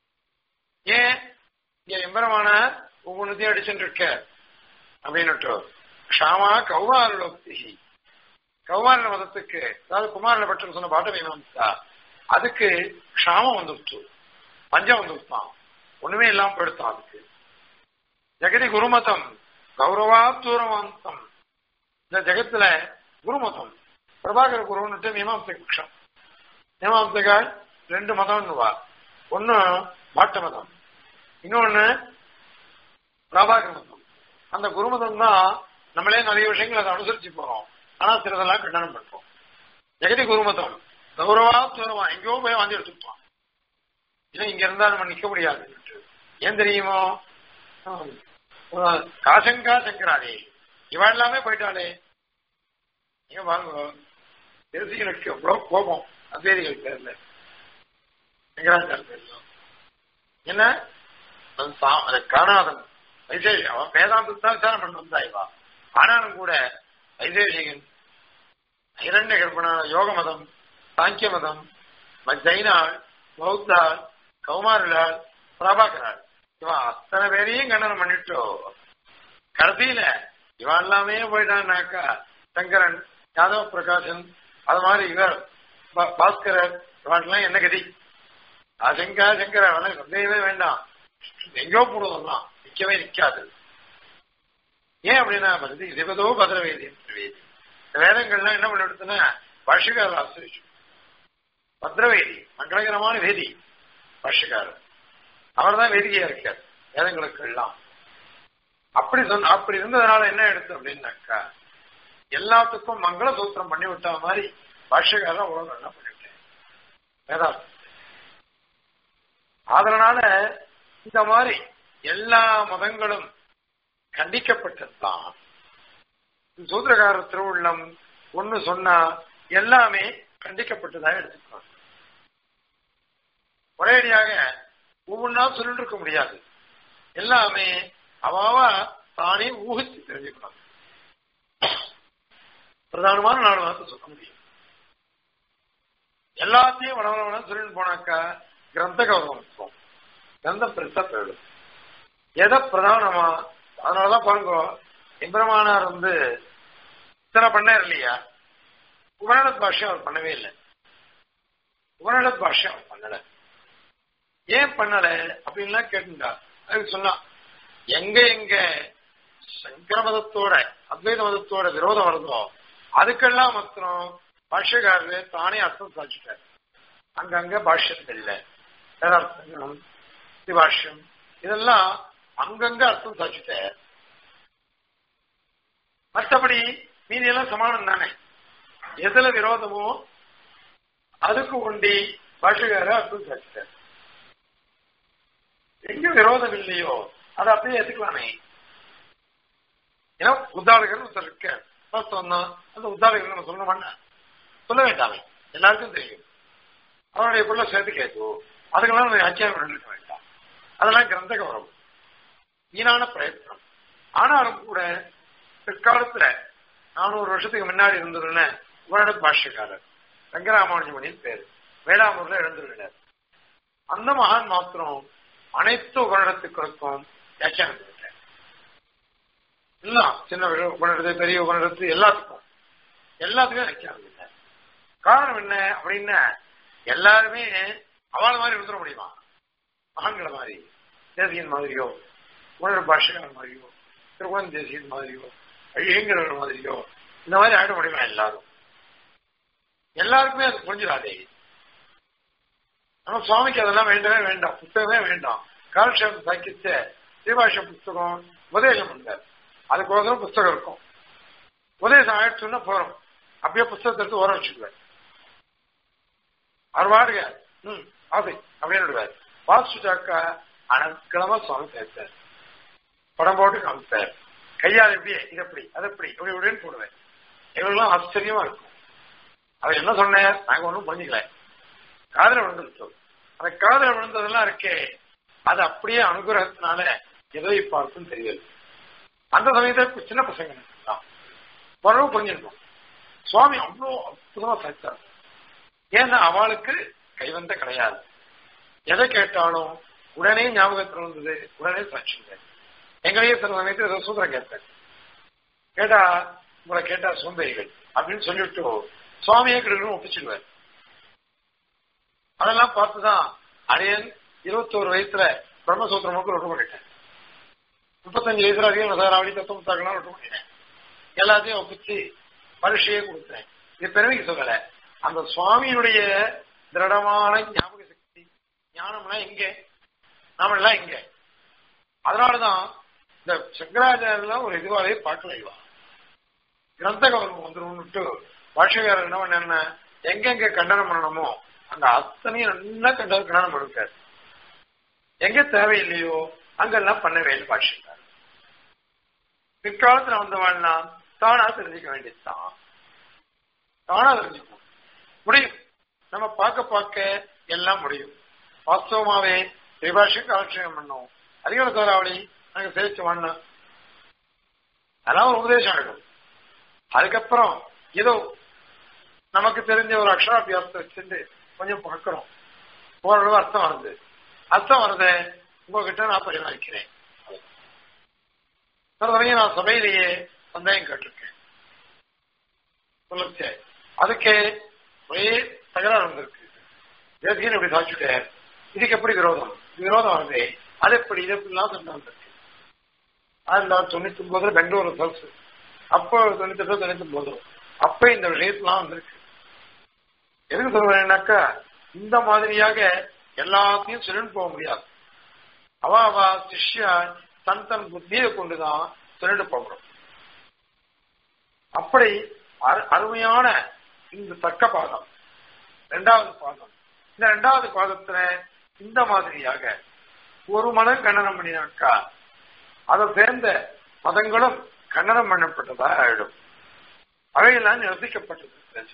ஏன் இங்க எம்பரமான ஒவ்வொன்றுத்தையும் அடிச்சுட்டு இருக்க அப்படின்னுட்டு க்ஷாமா கௌமாரலோக்தி கௌமார மதத்துக்கு அதாவது குமாரன பட்டம் சொன்ன பாட்ட மீமாம்சா அதுக்கு க்ஷாமம் வந்துருச்சு பஞ்சம் வந்துருச்சான் ஒண்ணுமே இல்லாம போயிடுத்தான் அதுக்கு ஜெகதி குருமதம் கௌரவா தூரவாந்தம் இந்த ஜெகத்துல குருமதம் பிரபாகர குருன்னுட்டு மீமாம்ச பட்சம் மீமாம்சகால் ரெண்டு மதம்னுவா ஒன்னு பாட்ட மதம் இன்னொன்னு பிரபாகர மதம் அந்த குருமதம் தான் நம்மளே நிறைய விஷயங்கள் அதை அனுசரிச்சு போறோம் ஆனா சிலதெல்லாம் கண்டனம் பண்றோம் ஜெகதி குருமதம் கௌரவா தூரவா எங்கேயோ போய் வாந்தி எடுத்துட்டான் இல்லை இங்க இருந்தா நம்ம நிக்க முடியாது ஏன் தெரியுமோ ஆஹ், காசங்கா சங்கராதே இவன் எல்லாமே போயிட்டாளே நீங்க வாங்க தேசிகளுக்கு எவ்வளவு கோபம் அத்வேதிகள் பேர்ல சங்கராச்சாரிய பேர்ல என்ன அவன் சா- அதை காணாதன் வைசேஷி அவன் வேதாந்தத்தான் விசாரம் பண்ண வந்தா இவா ஆனாலும் கூட வைசேஷிகன் இரண்ய கற்பனா யோக மதம் சாங்கிய மதம் ம- ஜைனாள் பௌத்தாள் கௌமாரலாள் பிரபாகராள் இவன் அத்தனை பேரையும் கண்டனம் பண்ணிட்டோ கடைசியில இவன் எல்லாமே போயிட்டான்னாக்கா சங்கரன் யாதவ பிரகாசன் அது மாதிரி இவர் பா- பாஸ்கரர் இவன்லாம் என்ன கதி அசங்கா சங்கரன் அதெல்லாம் சந்தேகமே வேண்டாம் எங்கோ போடுவதெல்லாம் நிக்கவே நிக்காது ஏன் அப்படின்னா வந்து இதுவதோ பத்ரவேதி வேதி இந்த வேதங்கள்லாம் என்ன பண்ணிடுதுன்னா பாஷிகாரர் ஆசிரிச்சு பத்ரவேதி மங்களகரமான வேதி பாஷிகாரர் அவர் தான் வேதிகையா இருக்கார் வேதங்களுக்கு எல்லாம் அப்படி சொன்ன அப்படி இருந்ததுனால என்ன எடுத்து அப்படின்னாக்கா எல்லாத்துக்கும் மங்கள சூத்திரம் பண்ணி விட்ட மாதிரி பாஷ்யக்காரன் அவ்வளவு நல்லா பண்ணிட்டேன் வேதாந்தம் அதனால இந்த மாதிரி எல்லா மதங்களும் கண்டிக்கப்பட்டதுதான் சூத்திரகார திருவுள்ளம் ஒண்ணு சொன்னா எல்லாமே கண்டிக்கப்பட்டதாக எடுத்துக்கணும் ஒரேடியாக ஒவ்வொன்றா சொல்லிட்டு இருக்க முடியாது எல்லாமே அவாவா தானே ஊகித்து தெரிஞ்சுக்கணும் பிரதானமான நாலு வார்த்தை சொல்ல முடியும் எல்லாத்தையும் வடவளவன சொல்லிட்டு போனாக்கா கிரந்த கௌரவம் கிரந்தம் பெருசா போயிடும் எதை பிரதானமா அதனாலதான் பாருங்க எம்பிரமானார் வந்து இத்தனை பண்ணார் இல்லையா உபநடத் பாஷ்யம் அவர் பண்ணவே இல்லை உபநடத் பாஷ்யம் அவர் பண்ணல ஏன் பண்ணல அப்படின்லாம் கேட்டுண்டா அதுக்கு சொன்னா எங்க எங்க சங்கர மதத்தோட அத்வைத மதத்தோட விரோதம் வருதோ அதுக்கெல்லாம் மாத்திரம் பாஷ்யக்காரரு தானே அர்த்தம் சாதிச்சுட்டார் அங்கங்க பாஷ்யத்தில் இல்லை வேதார்த்தம் சிவாஷ்யம் இதெல்லாம் அங்கங்க அர்த்தம் சாதிச்சுட்டார் மற்றபடி மீதி எல்லாம் சமானம் தானே எதுல விரோதமோ அதுக்கு உண்டி பாஷகார அர்த்தம் சாதிச்சார் எங்க விரோதம் இல்லையோ அதை அப்படியே ஏத்துக்கலாமே ஏன்னா உத்தாரகர் ஒருத்தர் இருக்க சொன்னா அந்த உத்தாரகர் நம்ம சொல்ல மாட்டேன் சொல்ல வேண்டாமே எல்லாருக்கும் தெரியும் அவனுடைய பிள்ளை சேர்த்து கேட்டு அதுக்கெல்லாம் நம்ம ஆச்சியாரம் பண்ணிருக்க வேண்டாம் அதெல்லாம் கிரந்த கௌரவம் வீணான பிரயத்னம் ஆனாலும் கூட பிற்காலத்துல நானூறு வருஷத்துக்கு முன்னாடி இருந்ததுன்னு உபநட பாஷ்யக்காரர் ரங்கராமானுஜமணியின் பேரு வேளாமூர்ல எழுந்துள்ளார் அந்த மகான் மாத்திரம் அனைத்து உபநடத்துக்களுக்கும் வியாக்கியானம் பண்ணிட்டார் எல்லாம் சின்ன உபநடத்து பெரிய உபநடத்து எல்லாத்துக்கும் எல்லாத்துக்கும் வியாக்கியானம் பண்ணிட்டார் காரணம் என்ன அப்படின்னா எல்லாருமே அவள மாதிரி இருந்துட முடியுமா மகான்களை மாதிரி தேசியன் மாதிரியோ உணர் பாஷகன் மாதிரியோ திருவன் தேசியன் மாதிரியோ அழிங்கிறவர் மாதிரியோ இந்த மாதிரி ஆயிட முடியுமா எல்லாரும் எல்லாருக்குமே அது புரிஞ்சிடாதே நம்ம சுவாமிக்கு அதெல்லாம் வேண்டவே வேண்டாம் புத்தகமே வேண்டாம் காலக்ஷேபம் சாக்கிச்ச ஸ்ரீபாஷ புஸ்தகம் உபதேசம் பண்ணார் அதுக்கோசரம் புஸ்தகம் இருக்கும் உபதேசம் ஆயிடுச்சுன்னா போறோம் அப்படியே புஸ்தகத்தை எடுத்து ஓர வச்சுக்குவார் அவர் வாடுங்க ம் ஆசை அப்படின்னு வாசிச்சாக்கா அனக்கிழமை சுவாமி பேசார் படம் போட்டு காமிப்பார் கையால் எப்படியே இது எப்படி அது எப்படி இப்படி இப்படின்னு போடுவேன் எங்களுக்கெல்லாம் ஆச்சரியமா இருக்கும் அவர் என்ன சொன்னார் நாங்க ஒன்றும் புரிஞ்சுக்கல காதல விழுந்துருச்சோம் அந்த காதல விழுந்ததெல்லாம் இருக்கே அது அப்படியே அனுகிரகத்தினால எதோ இப்ப அர்த்தம் தெரியல அந்த சமயத்துல சின்ன பசங்க தான் ஓரளவு புரிஞ்சிருக்கும் சுவாமி அவ்வளோ அற்புதமா சாய்த்தார் ஏன்னா அவளுக்கு கைவந்த கிடையாது எதை கேட்டாலும் உடனே ஞாபகத்தில் வந்தது உடனே சாட்சிங்க எங்களையே சில சமயத்தில் ஏதோ சூத்திரம் கேட்பேன் கேட்டா உங்களை கேட்டா சோம்பேறிகள் அப்படின்னு சொல்லிவிட்டு சுவாமியே கிட்ட ஒப்பிச்சிடுவார் அதெல்லாம் பார்த்துதான் அரியன் இருபத்தோரு வயசுல பிரம்மசூத்திரம் மட்டும் ஒட்டு பண்ணிட்டேன் முப்பத்தஞ்சு வயசுல அதிகம் மசாராவளி தத்துவத்தாக்கெல்லாம் ஒட்டு பண்ணிட்டேன் எல்லாத்தையும் ஒப்பிச்சு பரிசையே கொடுத்தேன் இது பெருமைக்கு சொல்லல அந்த சுவாமியினுடைய திருடமான ஞாபக சக்தி ஞானம்லாம் எங்க நாமெல்லாம் எங்க அதனாலதான் இந்த சங்கராச்சாரியெல்லாம் ஒரு இதுவாகவே பார்க்கல இவா கிரந்த கவர்மம் வந்துரும்னுட்டு பாஷகாரர் என்ன பண்ண எங்கெங்க கண்டனம் பண்ணணுமோ அங்க அத்தனையும் நல்லா கண்ட கண்டனம் கொடுக்காரு எங்க தேவையில்லையோ அங்கெல்லாம் பண்ணவே இல்லை பாஷக்காரர் பிற்காலத்துல வந்தவாள்னா தானா தெரிஞ்சுக்க வேண்டியதுதான் தானா தெரிஞ்சுக்கணும் முடியும் நம்ம பார்க்க பார்க்க எல்லாம் முடியும் வாஸ்தவமாவே திரிபாஷை காலட்சேபம் பண்ணோம் அதிகார தோராவளி நாங்க சேர்த்து பண்ணோம் அதெல்லாம் ஒரு உபதேசம் இருக்கும் அதுக்கப்புறம் ஏதோ நமக்கு தெரிஞ்ச ஒரு அக்ஷராபியாசத்தை வச்சுட்டு கொஞ்சம் பார்க்கிறோம் ஓரளவு அர்த்தம் வருது அர்த்தம் வருது உங்ககிட்ட நான் பரிமாறிக்கிறேன் சில சமயம் நான் சபையிலேயே சந்தேகம் கேட்டிருக்கேன் சொல்லுச்சு அதுக்கு ஒரே தகராறு வந்திருக்கு தேசியன் இப்படி சாதிச்சுட்டார் இதுக்கு எப்படி விரோதம் விரோதம் வருது அது எப்படி இது எப்படிலாம் சண்டை வந்திருக்கு ஆயிரத்தி தொள்ளாயிரத்தி தொண்ணூத்தி ஒன்பதுல பெங்களூர் ரிசல்ட்ஸ் அப்போ தொண்ணூத்தி எட்டு தொண்ணூத்தி ஒன்பது அப்ப இந்த விஷயத்துலாம் வந்திருக்கு எதுக்கு சொல்றேன்னாக்கா இந்த மாதிரியாக எல்லாத்தையும் சொல்லிட்டு போக முடியாது அவ அவ சிஷ்யா தன் தன் புத்தியை கொண்டுதான் சொல்லிட்டு போகணும் அப்படி அருமையான இந்த தக்க பாதம் இரண்டாவது பாதம் இந்த இரண்டாவது பாதத்துல இந்த மாதிரியாக ஒரு மதம் கண்டனம் பண்ணினாக்கா அதை சேர்ந்த மதங்களும் கண்டனம் பண்ணப்பட்டதா ஆயிடும் அவையெல்லாம் நிரசிக்கப்பட்டது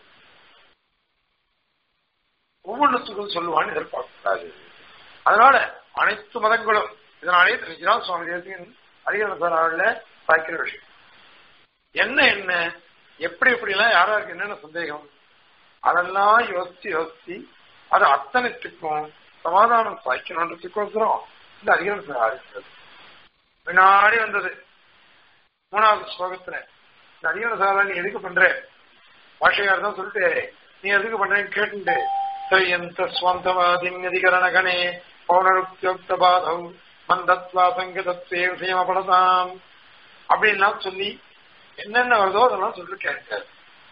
ஒவ்வொன்றுத்துக்கும் சொல்லுவான்னு எதிர்பார்க்கக்கூடாது அதனால அனைத்து மதங்களும் இதனாலே தெரிஞ்சுதான் சுவாமி தேசியன் அதிகார பார்க்கிற விஷயம் என்ன என்ன எப்படி எப்படி எல்லாம் யாராருக்கு என்னென்ன சந்தேகம் அதெல்லாம் யோசிச்சு யோசிச்சு அது அத்தனைத்துக்கும் சமாதானம் சாய்க்கணுன்றதுக்கோசரம் இந்த அதிகாரம் ஆரம்பிச்சது முன்னாடி வந்தது மூணாவது ஸ்லோகத்துல இந்த அதிகார சாதனை நீ எதுக்கு பண்ற பாஷையார் தான் சொல்லிட்டு நீ எதுக்கு பண்றேன்னு கேட்டுட்டு சயந்த ஸ்வந்தவாதின் அதிகரணகணே பௌனருக்தியோக்த பாதவ் மந்தத்வா சங்கதத்வே விஷயமபடதாம் அப்படின்லாம் சொல்லி என்னென்ன வருதோ அதெல்லாம் சொல்லி கேட்காரு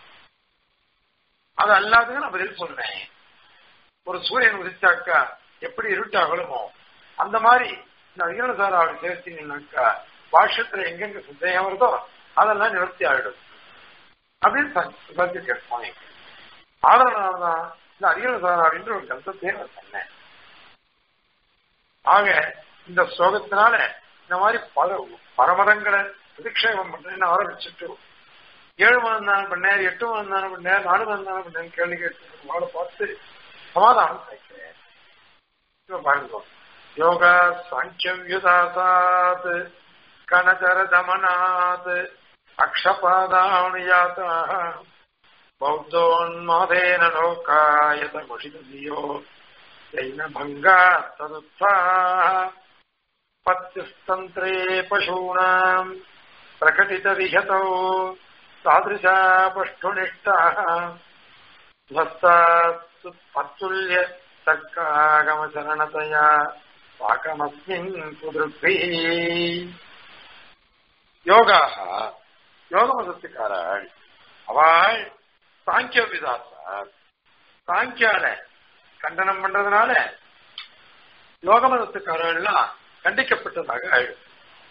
அது அல்லாதுக்கு நான் பதில் சொன்னேன் ஒரு சூரியன் உதிச்சாக்கா எப்படி இருட்டாகலுமோ அந்த மாதிரி இந்த விகரணசார அவரை சேர்த்தீங்கன்னாக்கா பாஷத்துல எங்கெங்க சந்தேகம் வருதோ அதெல்லாம் நிவர்த்தி ஆகிடும் அப்படின்னு சர்ச்சு கேட்போம் அதனாலதான் இந்த அரியணசார அப்படின்ற ஒரு கருத்தத்தையே நான் சொன்னேன் ஆக இந்த ஸ்லோகத்தினால இந்த மாதிரி பல பரமதங்களை பிரதிக்ஷேபம் பண்றேன்னு ஆரம்பிச்சுட்டு ஏழு மதம் தானே பண்ணேன் எட்டு மதம் தானே பண்ணேன் நாலு மதம் தானே பண்ணேன் கேள்வி கேட்டு அவளை பார்த்து சமாதானம் கேட்கிறேன் பாருங்க யோக சாங்கியம் யுதாசாத் கனதர தமனாத் அக்ஷபாதானுயாதா பௌத்தோன்மாதேன லோகாயத முஷிதியோ ஜைன பங்கா ததுத்தா பத்யுஸ்தந்திரே பசூனாம் பிரகடித விஹதோ தாதிருஷா பஷ்டுனிஷ்டாः ध्वस्तात्तुल्य तर्कागमचरणतया पाकमस्मिन् पुदृग्भिः யோகாக யோகமதத்துக்காராள் அவள் சாங்கிய விதாசார் சாங்கியால கண்டனம் பண்றதுனால யோக மதத்துக்காரர்கள்லாம் கண்டிக்கப்பட்டதாக ஆயிடும்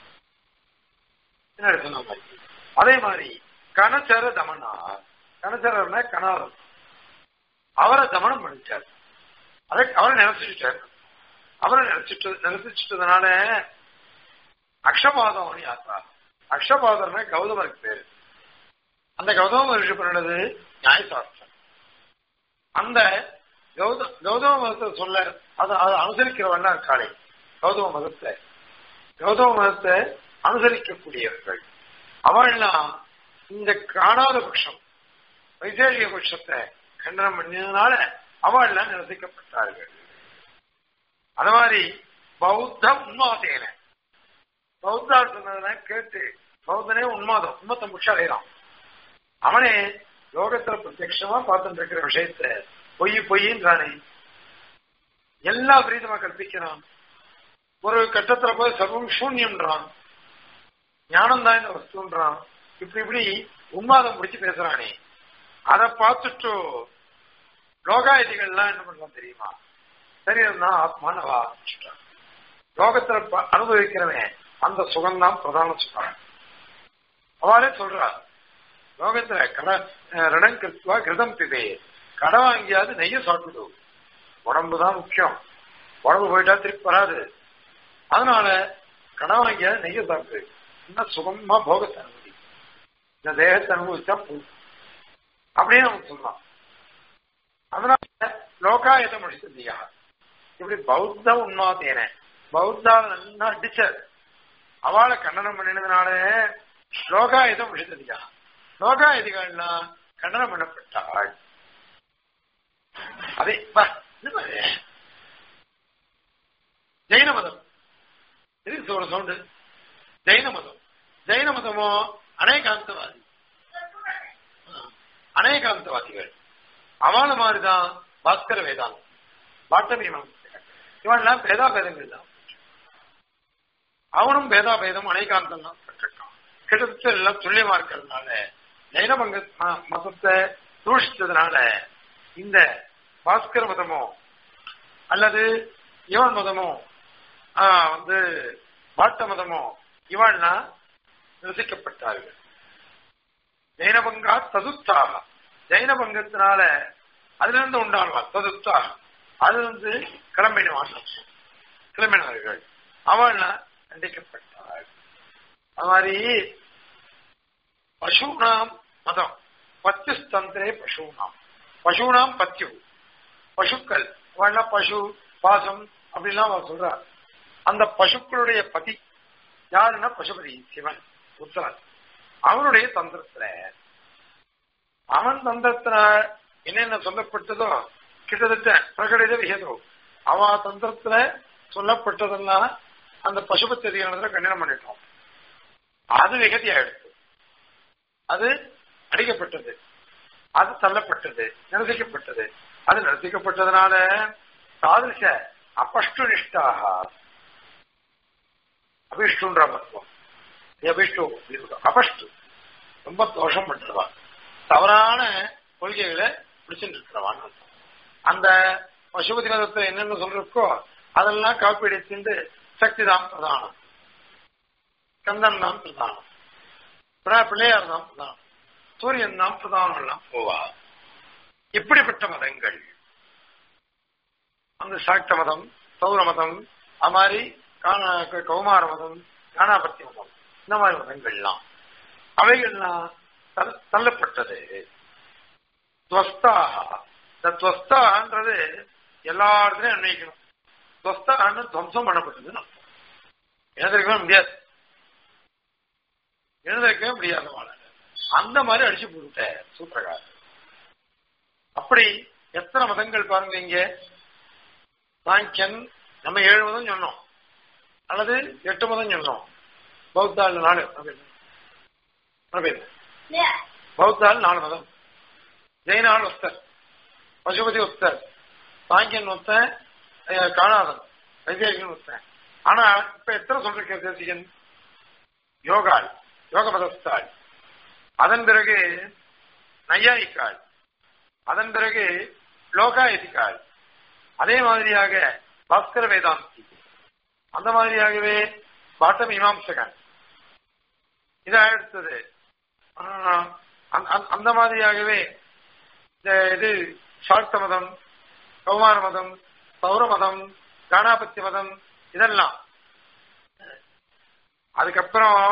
சொன்ன மாதிரி அதே மாதிரி கனச்சர தமனா கனச்சரர்னா கணவர் அவரை தமனம் பண்ணிட்டார் அதை அவரை நினைச்சுட்டார் அவரை நினைச்சிட்டு நினைச்சிட்டதுனால அக்ஷபாதம் யாத்ரா அக்ஷபாதர்னா கௌதமருக்கு பேரு அந்த கௌதம ரிஷி பண்ணது நியாயசாஸ்திரம் அந்த கௌத கௌதம மதத்தை சொல்ல அதை அதை அனுசரிக்கிறவன்னா இருக்காளே கௌதம மதத்தை கௌதம மதத்தை அனுசரிக்கக்கூடியவர்கள் அவள்லாம் இந்த காணாத பட்சம் வைசேஷிக பட்சத்தை கண்டனம் பண்ணியதுனால அவள்லாம் நிரசிக்கப்பட்டார்கள் அது மாதிரி பௌத்த உன்மாதேன பௌத்தா சொன்னதுனா கேட்டு பௌத்தனே உன்மாதம் உண்மத்தை முட்ச அடையலாம் அவனே லோகத்துல பிரத்யமா பார்த்துட்டு இருக்கிற விஷயத்த பொய் பொய்ன்றானே எல்லா பிரீதமா கற்பிக்கிறான் ஒரு கட்டத்துல போய் சர்வம் சூன்யம்ன்றான் ஞானம் தான் இந்த வஸ்துன்றான் இப்படி இப்படி உன்மாதம் முடிச்சு பேசுறானே அதை பார்த்துட்டு லோகாயதிகள்லாம் என்ன பண்றான் தெரியுமா சரி நான் ஆத்மானவா ஆரம்பிச்சுட்டான் லோகத்துல அனுபவிக்கிறவன் அந்த சுகம்தான் பிரதான சுகம் அவளே சொல்றா லோகத்துல கட ரிடம் கிருத்துவா கிருதம் பிதே கடை வாங்கியாவது நெய்ய சாப்பிடு உடம்பு தான் முக்கியம் உடம்பு போயிட்டா திருப்பி வராது அதனால கடை வாங்கியாவது நெய்ய சாப்பிடு இன்னும் சுகமா போகத்தை அனுமதி இந்த தேகத்தை அனுபவிச்சா போதும் அப்படின்னு அவன் சொல்லலாம் அதனால லோகாயத முடிச்சதியா இப்படி பௌத்த உண்மாத்தேன பௌத்தாவை நல்லா அடிச்சார் அவளை கண்டனம் பண்ணினதுனால லோகாயுதம் விழுந்ததியா லோகாயுதிகள்லாம் கண்டனம் பண்ணப்பட்டாள் அதே ஜெயின மதம் இது ஒரு சவுண்டு ஜெயின மதம் ஜெயின மதமோ அநேகாந்தவாதி அநேகாந்தவாதிகள் அவன மாதிரிதான் பாஸ்கர வேதாந்தம் பாட்டமீமம் இவன்லாம் பேதாபேதங்கள் தான் அவனும் பேதாபேதம் அநேகாந்தம் தான் கற்றுக்கான் கிட்டத்தட்ட எல்லாம் துல்லியமா இருக்கிறதுனால ஜைனபங்க மதத்தை தூஷித்ததுனால இந்த பாஸ்கர மதமோ அல்லது இவன் மதமோ வந்து பாட்ட மதமோ இவன்லாம் நிரசிக்கப்பட்டார்கள் ஜெயினபங்கா ததுத்தாக ஜெயின பங்கத்தினால அதுல இருந்து உண்டானவா ததுத்தா அது வந்து கிளம்பினவான் கிளம்பினவர்கள் அவள் கண்டிக்கப்பட்டாள் அது மாதிரி பசுனாம் மதம் பத்யுஸ்தந்திரே பசுனாம் பசுனாம் பத்யு பசுக்கள் அவள்னா பசு பாசம் அப்படிலாம் அவன் சொல்றா அந்த பசுக்களுடைய பதி யாருன்னா பசுபதி சிவன் உத்தரன் அவனுடைய தந்திரத்துல அவன் தந்திரத்துல என்னென்ன சொல்லப்பட்டதோ கிட்டத்தட்ட பிரகடித விகிதோ அவ தந்திரத்துல சொல்லப்பட்டதெல்லாம் அந்த பசுபத்தி அதிகாரத்துல கண்டனம் பண்ணிட்டோம் அது விகதி ஆயிடுச்சு அது அடிக்கப்பட்டது அது தள்ளப்பட்டது நிரசிக்கப்பட்டது அது நிரசிக்கப்பட்டதுனால தாதிருஷ அபஷ்டு நிஷ்டாக அபிஷ்டுன்ற மத்துவம் அபிஷ்டு அபஷ்டு ரொம்ப தோஷம் பண்றவா தவறான கொள்கைகளை பிடிச்சிட்டு இருக்கிறவான் அந்த பசுபதி மதத்தை என்னென்ன சொல்றக்கோ அதெல்லாம் காப்பி அடிச்சுட்டு சக்தி தான் பிரதானம் கந்தன் தான் பிரதானம் பிள்ளையார் தான் பிரதானம் சூரியன் தான் பிரதானம் எல்லாம் போவா இப்படிப்பட்ட மதங்கள் அந்த சாக்த மதம் சௌர மதம் அது மாதிரி கௌமார மதம் காணாபத்தி மதம் இந்த மாதிரி மதங்கள்லாம் அவைகள்லாம் தள்ளப்பட்டது துவஸ்தாக இந்த துவஸ்தான்றது எல்லா இடத்துலயும் அன்வைக்கணும் துவஸ்தான்னு துவம்சம் பண்ணப்பட்டதுன்னு எழுந்திருக்கவே முடியாது எழுந்திருக்கவே முடியாத வாழ அந்த மாதிரி அடிச்சு போட்டுட்ட சூத்திரகாரர் அப்படி எத்தனை மதங்கள் பாருங்க இங்க சாங்கியன் நம்ம ஏழு மதம் சொன்னோம் அல்லது எட்டு மதம் சொன்னோம் பௌத்தாள் நாலு பௌத்தாள் நாலு மதம் ஜெயினாள் ஒத்தர் பசுபதி ஒத்தர் சாங்கியன் ஒத்தன் காணாதன் வைத்தியன் ஒத்தன் ஆனா இப்ப எத்தனை சொல்றீங்க தேசிகன் யோகாள் யோக மதஸ்தாள் அதன் பிறகு நையாயிக்காள் அதன் பிறகு லோகாயதிக்காள் அதே மாதிரியாக பாஸ்கர வேதாந்தி அந்த மாதிரியாகவே பாட்ட மீமாம்சகன் இதை அடுத்தது அந்த மாதிரியாகவே இந்த இது சாக்த மதம் கௌமார மதம் சௌர மதம் காணாபத்தி மதம் இதெல்லாம் அதுக்கப்புறம்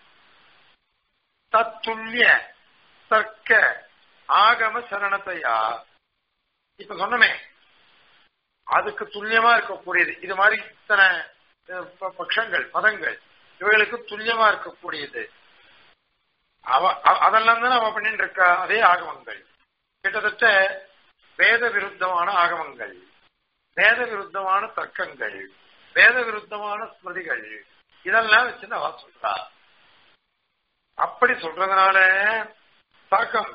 தத்துல்ய தர்க்க ஆகம சரணத்தையா இப்ப சொன்னமே அதுக்கு துல்லியமா இருக்கக்கூடியது இது மாதிரி இத்தனை பட்சங்கள் மதங்கள் இவைகளுக்கு துல்லியமா இருக்கக்கூடியது அவ அதெல்லாம் தான் அவ பண்ணிட்டு இருக்கா அதே ஆகமங்கள் கிட்டத்தட்ட வேத விருத்தமான ஆகமங்கள் வேத விருத்தமான தர்க்கங்கள் வேத விருத்தமான ஸ்மிருதிகள் இதெல்லாம் வச்சு அவ சொல்றா அப்படி சொல்றதுனால தாக்கம்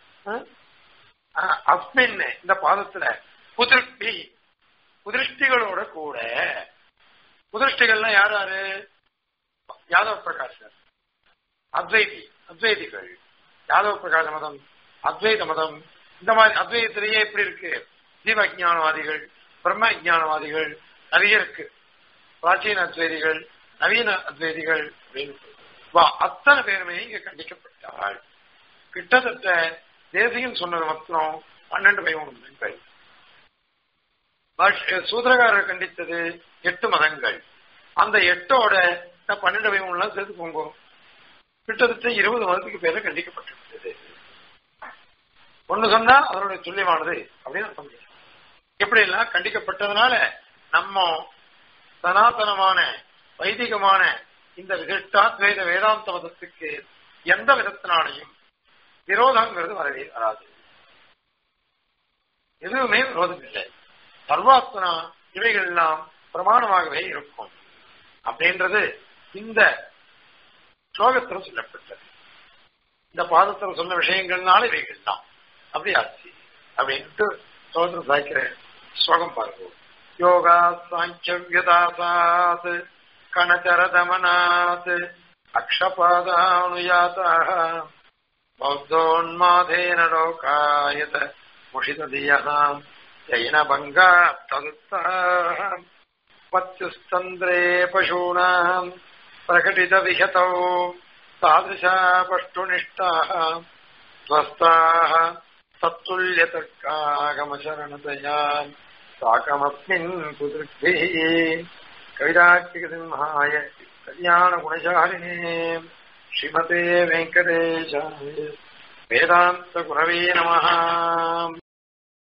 அஸ்மின் இந்த பாதத்துல புதிருஷ்டி புதிருஷ்டிகளோட கூட புதிருஷ்டிகள்லாம் யார் யாரு யாதவ பிரகாஷர் அத்வைதி அத்வைதிகள் யாதவ பிரகாஷ மதம் அத்வைத மதம் இந்த மாதிரி அத்வைதத்திலேயே எப்படி இருக்கு ஜீவ அஜானவாதிகள் பிரம்ம அஜானவாதிகள் நிறைய இருக்கு பிராச்சீன அத்வைதிகள் நவீன அத்வைதிகள் வா அத்தனை பேருமே இங்க கண்டிக்கப்பட்டாள் கிட்டத்தட்ட தேசியம் சொன்னது மாத்திரம் பன்னெண்டு பதிமூணு மதங்கள் சூத்திரகாரர் கண்டித்தது எட்டு மதங்கள் அந்த எட்டோட பன்னெண்டு பதிமூணுலாம் சேர்த்து போங்க கிட்டத்தட்ட இருபது மதத்துக்கு பேர கண்டிக்கப்பட்டிருக்கிறது ஒண்ணு சொன்னா அதனுடைய துல்லியமானது அப்படின்னு அர்த்தம் இப்படி எல்லாம் கண்டிக்கப்பட்டதுனால நம்ம சனாதனமான வைதிகமான இந்த விசிஷ்டாத்வைத வேதாந்த மதத்துக்கு எந்த விதத்தினாலையும் விரோதங்கிறது வரவே வராது எதுவுமே விரோதம் இல்லை சர்வாத்மனா இவைகள் எல்லாம் பிரமாணமாகவே இருக்கும் அப்படின்றது இந்த ஸ்லோகத்தில் சொல்லப்பட்டது இந்த பாதத்தில் சொன்ன விஷயங்கள்னால இவைகள் தான் அப்படி ஆச்சு அப்படின்ட்டு ஸ்லோகத்தில் சாய்க்கிற ஸ்லோகம் பாருங்க யோகா சாங்கியதாசாத் கணச்சரதமனாத் அக்ஷபாதானுயாதாக बौद्धोन्मादेन लोकायत मुषितधियः जैनभङ्गा तदुत्तः पत्युस्तन्द्रे पशूनाम् तत्तुल्यतर्कागमशरणतया साकमस्मिन् कुदृग्भिः कविराट्टिकसिंहाय कल्याणगुणशालिने श्रीमते वेङ्कटेशाय वेदान्तगुरवे नमः